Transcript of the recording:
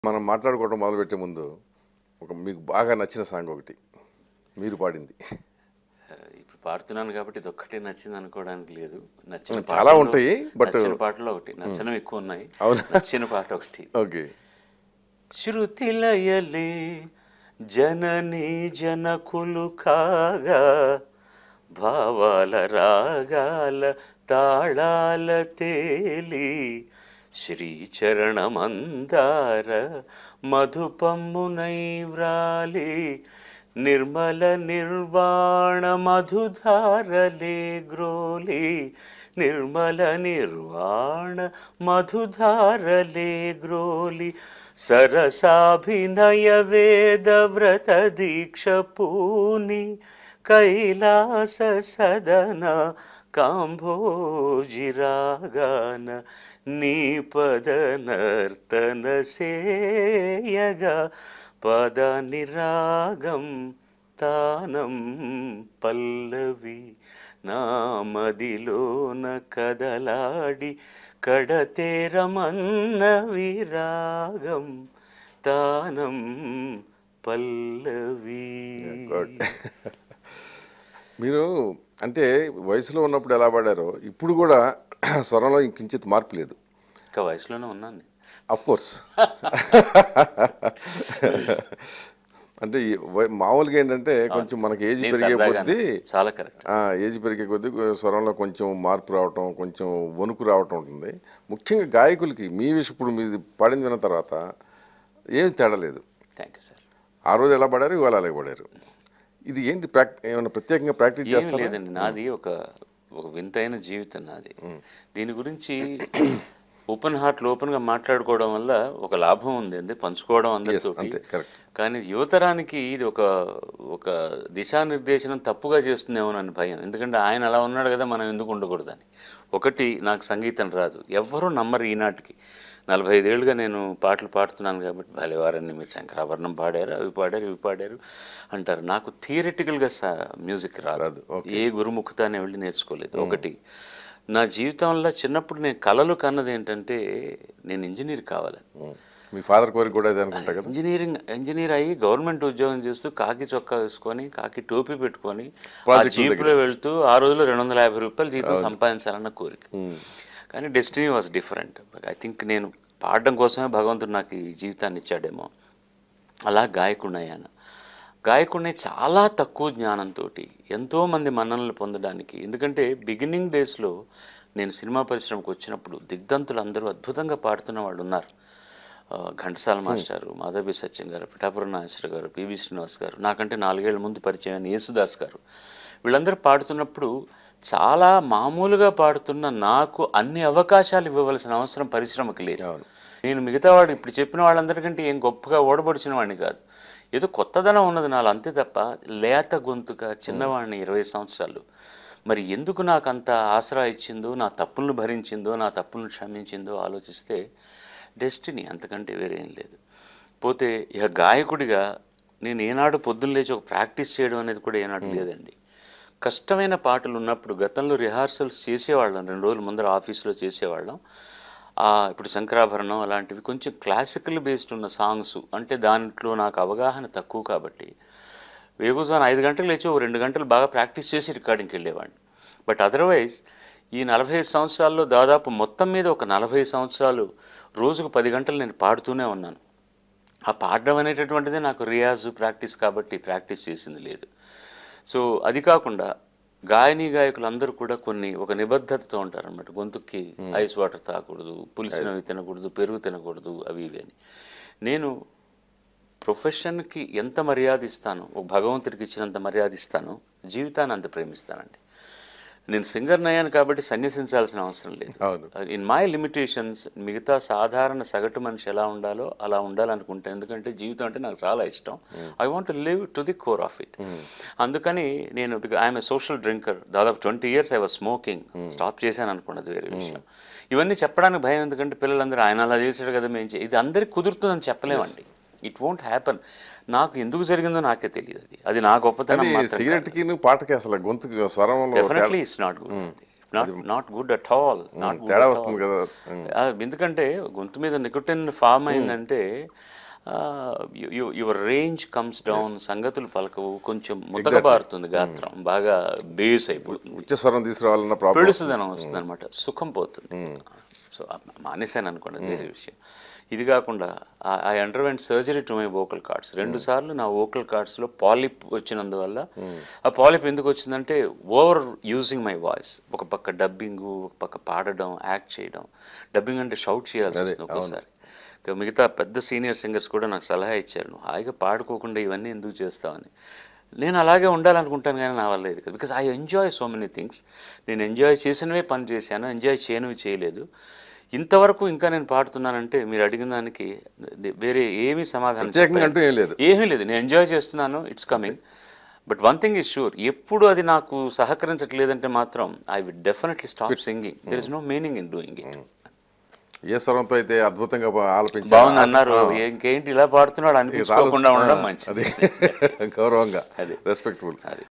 మనం మాట్లాడుకోవడం మొదలుపెట్టే ముందు ఒక మీకు బాగా నచ్చిన సాంగ్ ఒకటి మీరు పాడింది ఆ, ఇప్పుడు పాడుతున్నాను కాబట్టి ఇది ఒక్కటే నచ్చింది అనుకోవడానికి లేదు నచ్చిన చాలా పాటల్లో- ఉంటాయి, but- నచ్చిన పాటలు ఒకటి నచ్చినవి ఎక్కువ ఉన్నాయి అవునా? నచ్చిన పాట ఒకటి ఓకే శృతిలయలే జనని జనకులు కాగా భావాల రాగాల తాళాల తేలి శ్రీచరణమందార మధుపమ్మునై వ్రాలి నిర్మల నిర్వాణ మధుధారలే గ్రోలి నిర్మల నిర్వాణ మధుధారలే గ్రోలి సరసాభినయ వేద వ్రత దీక్ష పూని కైలాస సదన కాంభోజిరాగాన నీ పద నర్తన సేయగా పద నిరాగం తానం పల్లవి నామదిలోన కదలాడి కడతేరమన్న విరాగం తానం పల్లవి గుడ్ మీరు అంటే వయసులో ఉన్నప్పుడు ఎలా పాడారో ఇప్పుడు కూడా స్వరంలో ఇంకించిత్ మార్పు లేదు ఇంకా వయసులోనే ఉన్నాను నేను. అఫ్ కోర్స్ అంటే ఈ వయ- మామూలుగా ఏంటంటే కొంచెం మనకి ఏజ్ నేను పెరిగే సరదాగా కొద్దీ చాలా కరెక్ట్ ఆ, ఏజ్ పెరిగే కొద్దీ స్వరంలో కొంచెం మార్పు రావటం కొంచెం వణుకు రావటం ఉంటుంది ముఖ్యంగా గాయకులకి మీ విషయం ఇప్పుడు మీది పాడింది విన్న తర్వాత ఏమి తేడా లేదు థ్యాంక్ యూ సార్ ఆ రోజు ఎలా పడారు ఇవాళ అలాగే పడారు ఇది ఏంటి ప్రాక్ ఏమైనా ప్రత్యేకంగా ప్రాక్టీస్ ఏమీ చేస్తారా లేదండి నాది ఒక ఒక వింతైన జీవితం నాది దీని గురించి ఓపెన్ హార్ట్ ఓపెన్గా మాట్లాడుకోవడం వల్ల ఒక లాభం ఉంది అండి పంచుకోవడం అందరితో అంతే, correct. కానీ యువతరానికి ఇది ఒక ఒక దిశానిర్దేశనం తప్పుగా చేస్తుందేమోనని భయం ఎందుకంటే ఆయన అలా ఉన్నాడు కదా మనం ఎందుకు ఉండకూడదని ఒకటి నాకు సంగీతం రాదు ఎవ్వరూ నమ్మరు ఈనాటికి నలభై ఐదేళ్ళుగా నేను పాటలు పాడుతున్నాను కాబట్టి భలేవారని మీరు శంకరాభరణం పాడారు అవి పాడారు ఇవి పాడారు అంటారు నాకు థియరిటికల్గా మ్యూజిక్ రాదు రాదు, ఏ గురుముఖతాన్ని వెళ్ళి నేర్చుకోలేదు ఒకటి నా జీవితంలో చిన్నప్పుడు నేను కలలు కన్నది ఏంటంటే నేను ఇంజనీర్ కావాలని ఉం. మీ ఫాదర్ కోరిక కూడా అదే అనుకుంటా కదా ఇంజనీరింగ్ ఇంజనీర్ అయ్యి గవర్నమెంట్ ఉద్యోగం చేస్తూ కాకి చొక్కా వేసుకొని కాకి టోపీ పెట్టుకొని ఆ Project జీపులో వెళ్తూ ఆ రోజులో రెండు వందల యాభై రూపాయలు జీతం సంపాదించాలన్న కోరిక కానీ destiny was different I think నేను పాడడం కోసమే భగవంతుడు నాకు ఈ జీవితాన్ని ఇచ్చాడేమో అలా గాయకుడిని అయ్యాను గాయకుడిని చాలా తక్కువ జ్ఞానంతో ఎంతోమంది మన్ననలు పొందడానికి ఎందుకంటే బిగినింగ్ డేస్లో నేను సినిమా పరిశ్రమకు వచ్చినప్పుడు దిగ్ధంతులు అందరూ అద్భుతంగా పాడుతున్న వాళ్ళు ఉన్నారు ఆ, ఘంటసాల మాస్టారు మాధవి సత్యం గారు పిఠాపురం నాగేశ్వర గారు పివి శ్రీనివాస్ గారు నాకంటే నాలుగేళ్ల ముందు పరిచయం అయిన యేసుదాస్ గారు వీళ్ళందరూ పాడుతున్నప్పుడు చాలా మామూలుగా పాడుతున్న నాకు అన్ని అవకాశాలు ఇవ్వవలసిన అవసరం పరిశ్రమకి లేదు అవును. నేను మిగతా వాడు ఇప్పుడు చెప్పిన వాళ్ళందరికంటే ఏం గొప్పగా ఓడబడిచిన వాడిని కాదు ఏదో కొత్తదనం ఉన్నది నాలో అంతే తప్ప లేత గొంతుగా చిన్నవాడిని ఇరవై సంవత్సరాలు మరి ఎందుకు నాకు అంత ఆసరా ఇచ్చిందో నా తప్పులను భరించిందో నా తప్పులను క్షమించిందో ఆలోచిస్తే డెస్టినీ అంతకంటే వేరే ఏం లేదు పోతే ఇక గాయకుడిగా నేను ఏనాడు పొద్దున్న లేచి ఒక ప్రాక్టీస్ చేయడం అనేది కూడా ఏనాడు లేదండి కష్టమైన పాటలు ఉన్నప్పుడు గతంలో రిహార్సల్స్ చేసేవాళ్ళం రెండు రోజుల ముందర ఆఫీస్లో చేసేవాళ్ళం ఆ, ఇప్పుడు శంకరాభరణం అలాంటివి కొంచెం క్లాసికల్ బేస్డ్ ఉన్న సాంగ్స్ అంటే దాంట్లో నాకు అవగాహన తక్కువ కాబట్టి వేగుజాన్ ఐదు గంటలు లేచి ఓ రెండు గంటలు బాగా ప్రాక్టీస్ చేసి రికార్డింగ్కి వెళ్ళేవాడిని బట్ అదర్వైజ్ ఈ నలభై ఐదు సంవత్సరాల్లో దాదాపు మొత్తం మీద ఒక నలభై సంవత్సరాలు రోజుకు పది గంటలు నేను పాడుతూనే ఉన్నాను ఆ పాడడం అనేటటువంటిదే నాకు రియాజు ప్రాక్టీస్ కాబట్టి ప్రాక్టీస్ చేసింది లేదు సో అది కాకుండా గాయని గాయకులు అందరూ కూడా కొన్ని ఒక నిబద్ధతతో ఉంటారు అనమాట గొంతుకి ఐస్ వాటర్ తాగకూడదు పులిసినవి తినకూడదు పెరుగు తినకూడదు అవి ఇవి అని నేను ప్రొఫెషన్కి ఎంత మర్యాద ఇస్తానో ఒక భగవంతుడికి ఇచ్చినంత మర్యాద ఇస్తానో జీవితాన్ని అంత ప్రేమిస్తానండి నేను సింగర్ అయ్యాను కాబట్టి సన్యసించాల్సిన అవసరం లేదు అవును. ఇన్ మై లిమిటేషన్స్ మిగతా సాధారణ సగటు మనిషి ఎలా ఉండాలో అలా ఉండాలనుకుంటా ఎందుకంటే జీవితం అంటే నాకు చాలా ఇష్టం I want live to the core of it అందుకని నేను ఐఎమ్ ఏ సోషల్ డ్రింకర్ దాదాపు twenty years I was smoking stop చేశాను అనుకున్నది వేరే విషయం ఇవన్నీ చెప్పడానికి భయం ఎందుకంటే పిల్లలందరూ ఆయన అలా చేశాడు కదా మేము చే-" ఇది అందరికి కుదురుతుందని చెప్పలేమండి ఇట్ వోంట్ హ్యాపన్ నాకు ఎందుకు జరిగిందో నాకే తెలియదు అది అది నా గొప్పతనం కానీ సిగరెట్కి పాటకి అసలు గొంతుకి స్వరంలో definitely it's not good not not good at all not తేడా వస్తుంది కదా ఉమ్. ఎందుకంటే గొంతు మీద నికోటిన్ ఫామ్ అయిందంటే యువర్ రేంజ్ కమ్స్ డౌన్ సంగతులు పలకవు కొంచెం ముద్దకబారుతుంది గాత్రం బాగా బేస్ అయిపోతుంది ఉచ్చస్వరం తీసుకురావాలన్న ప్రాబ్లం పెడుసుదనం వస్తుంది అనమాట సుఖం పోతుంది సో మానేశాను అనుకోండి అది వేరే విషయం ఇది కాకుండా I underwent surgery to my vocal cords రెండు సార్లు నా వోకల్ కార్డ్స్లో పాలిప్ వచ్చినందువల్ల ఆ పాలిప్ ఎందుకు వచ్చిందంటే ఓవర్ యూజింగ్ మై వాయిస్ ఒక పక్క డబ్బింగ్ ఒక పక్క పాడడం యాక్ట్ చేయడం డబ్బింగ్ అంటే షౌట్ చేయాల్సి వస్తుంది ఒక్కోసారి ఇక మిగతా పెద్ద సీనియర్ సింగర్స్ కూడా నాకు సలహా ఇచ్చారు నువ్వు హాయిగా పాడుకోకుండా ఇవన్నీ ఎందుకు చేస్తావని నేను అలాగే ఉండాలనుకుంటాను కానీ నా వల్ల ఇది because I enjoy so many things నేను ఎంజాయ్ చేసినవే పని చేశాను ఎంజాయ్ చేయనివి చేయలేదు ఇంతవరకు ఇంకా నేను పాడుతున్నానంటే మీరు అడిగిన దానికి వేరే ఏమీ సమాధానం ప్రత్యేకంగా అంటూ ఏం లేదు ఏమీ లేదు నేను ఎంజాయ్ చేస్తున్నాను it's coming but one thing is sure ఎప్పుడు అది నాకు సహకరించట్లేదంటే మాత్రం I will definitely stop singing there is no meaning in doing it ఏ స్వరంతో అయితే అద్భుతంగా ఆలపించారు బాగుంది అన్నారు ఇంకేంటి ఇలా పాడుతున్నాడు అనిపించుకోకుండా ఉండడం మంచిది అది గౌరవంగా రెస్పెక్ట్ఫుల్